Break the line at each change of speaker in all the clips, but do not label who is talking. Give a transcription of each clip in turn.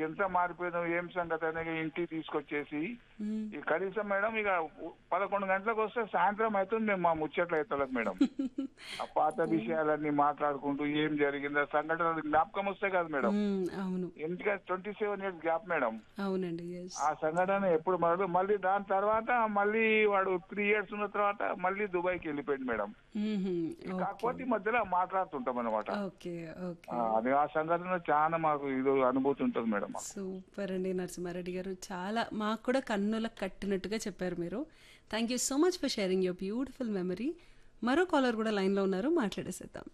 ఎంత మారిపోయినావు ఏం సంగతి అని ఇంటికి తీసుకొచ్చేసి
మ్మ్.
ఈ కనీసం మేడం ఇక పదకొండు గంటలకు వస్తే సాయంత్రం అవుతుంది మేము మా ముచ్చట్లు అవుతుంది మేడం ఆ పాత విషయాలన్నీ మాట్లాడుకుంటూ ఏం జరిగిందో సంఘటనలు జ్ఞాపకం వస్తే కాదు మేడం
మ్మ్. అవును
ఇంటికి twenty seven years gap madam
అవునండి ఎస్
ఆ సంఘటన ఎప్పుడు మరదు మళ్ళీ దాని తర్వాత మళ్ళీ వాడు త్రీ ఇయర్స్ ఉన్న తర్వాత మళ్ళీ దుబాయ్కి వెళ్ళిపోయింది మేడం కాకపోతే ఈ మధ్యలో మాట్లాడుతుంటాం అనమాట
ఓకే ఓకే
అది ఆ సంఘటన చాలా మాకు ఇది అనుభూతి ఉంటుంది మేడం మాకు.
సూపర్ అండి నరసింహారెడ్డి గారు చాలా మాకు కూడా కన్నులకు కట్టినట్టుగా చెప్పారు మీరు thank you so much for sharing your beautiful memory మరో కాలర్ కూడా లైన్లో ఉన్నారు మాట్లాడేసేద్దాం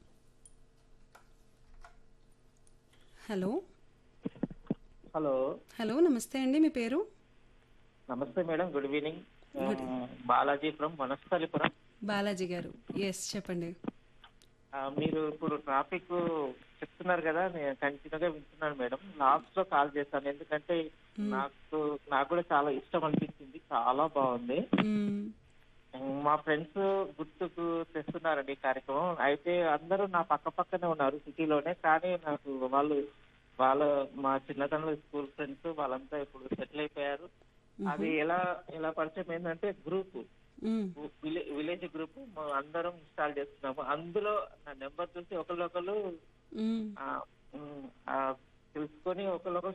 హలో
హలో
హలో నమస్తే అండి మీ పేరు
నమస్తే madam good evening Balaji from Vanasthalipuram
Balaji గారు ఎస్ చెప్పండి
ఆ, మీరు ఇప్పుడు ట్రాఫిక్ చెప్తున్నారు కదా నేను కంటిన్యూగా వింటున్నాను మేడం లాస్ట్ లో కాల్ చేస్తాను ఎందుకంటే నాకు నాకు కూడా చాలా ఇష్టం అనిపించింది చాలా బాగుంది
మ్మ్.
మా ఫ్రెండ్స్ గుర్తుకు తెస్తున్నారండి ఈ కార్యక్రమం అయితే అందరూ నా పక్క పక్కనే ఉన్నారు సిటీలోనే కానీ నాకు వాళ్ళు వాళ్ళ మా చిన్నతనంలో స్కూల్ ఫ్రెండ్స్ వాళ్ళంతా ఇప్పుడు సెటిల్ అయిపోయారు అది ఎలా ఎలా పరిచయం ఏంటంటే గ్రూప్
మ్మ్.
విలేజ్ గ్రూప్ అందరం ఇన్స్టాల్ చేస్తున్నాము అందులో నా నెంబర్ చూసి ఒకళ్ళొకళ్ళు
మ్మ్.
ఆ, ఉమ్, ఆ, తెలుసుకొని ఒకళ్ళొకరు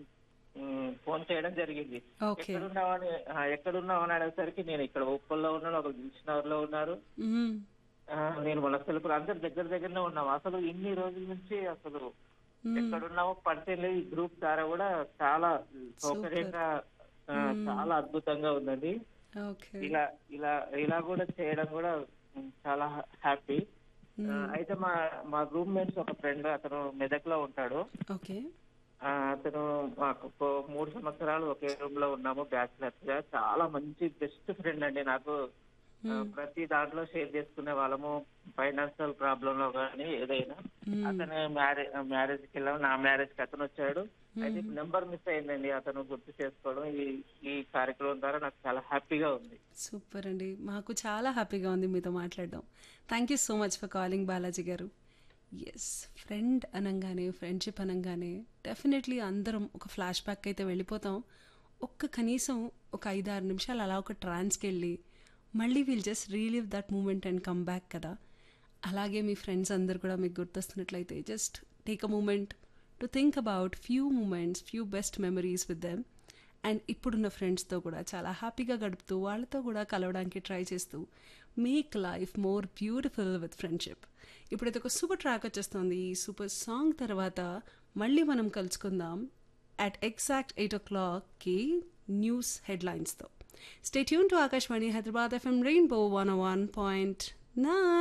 ఫోన్ చేయడం జరిగింది
ఓకే
ఎక్కడున్నావని ఆ, ఎక్కడున్నావు అని అడిగేసరికి నేను ఇక్కడ ఉప్పల్లో ఉన్నాను ఒకరు దిల్చినగర్ లో ఉన్నారు
మ్మ్.
ఆ, నేను మన తెలుపు అందరు దగ్గర దగ్గరనే ఉన్నాం అసలు ఇన్ని రోజుల నుంచి అసలు ఎక్కడున్నామో పరిచయం లేదు ఈ గ్రూప్ ద్వారా కూడా చాలా సౌకర్యంగా ఆ, చాలా అద్భుతంగా ఉందండి
ఓకే
ఇలా ఇలా ఇలా కూడా చేయడం కూడా ఉమ్, చాలా హ్యాపీ అయితే మా మా రూమ్ మేట్స్ ఒక ఫ్రెండ్ అతను మెదక్ లో ఉంటాడు
ఓకే
ఆ, అతను మాకు ఒక మూడు సంవత్సరాలు ఒకే రూమ్ లో ఉన్నాము బ్యాచిలర్స్ గా చాలా మంచి బెస్ట్ ఫ్రెండ్ అండి నాకు ఆ, ప్రతి దాంట్లో షేర్ చేసుకునే వాళ్ళము ఫైనాన్షియల్ ప్రాబ్లం లో కానీ ఏదైనా అతను మ్యారేజ్ మ్యారేజ్ కి వెళ్ళాము నా మ్యారేజ్ కి అతను వచ్చాడు అయితే నెంబర్ మిస్ అయిందండి అతను గుర్తు చేసుకోవడం ఈ ఈ కార్యక్రమం ద్వారా నాకు చాలా హ్యాపీగా ఉంది
సూపర్ అండి మాకు చాలా హ్యాపీగా ఉంది మీతో మాట్లాడడం thank you so much for calling Balaji గారు ఎస్ ఫ్రెండ్ అనగానే ఫ్రెండ్షిప్ అనగానే డెఫినెట్లీ అందరం ఒక ఫ్లాష్ బ్యాక్ అయితే వెళ్ళిపోతాం ఒక్క కనీసం ఒక ఐదు ఆరు నిమిషాలు అలా ఒక ట్రాన్స్కి వెళ్ళి మళ్ళీ we'll just relive that moment and come back కదా అలాగే మీ ఫ్రెండ్స్ అందరు కూడా మీకు గుర్తొస్తున్నట్లయితే just take a moment to think about few moments few best memories with them and ఇప్పుడున్న ఫ్రెండ్స్తో కూడా చాలా హ్యాపీగా గడుపుతూ వాళ్ళతో కూడా కలవడానికి ట్రై చేస్తూ make life more beautiful with friendship ఇప్పుడైతే ఒక సూపర్ ట్రాక్ వచ్చేస్తుంది ఈ సూపర్ సాంగ్ తర్వాత మళ్ళీ మనం కలుసుకుందాం అట్ ఎగ్జాక్ట్ ఎయిట్ ఓ క్లాక్కి న్యూస్ హెడ్లైన్స్తో stay tuned to Akashvani Hyderabad F M rainbow one one point nine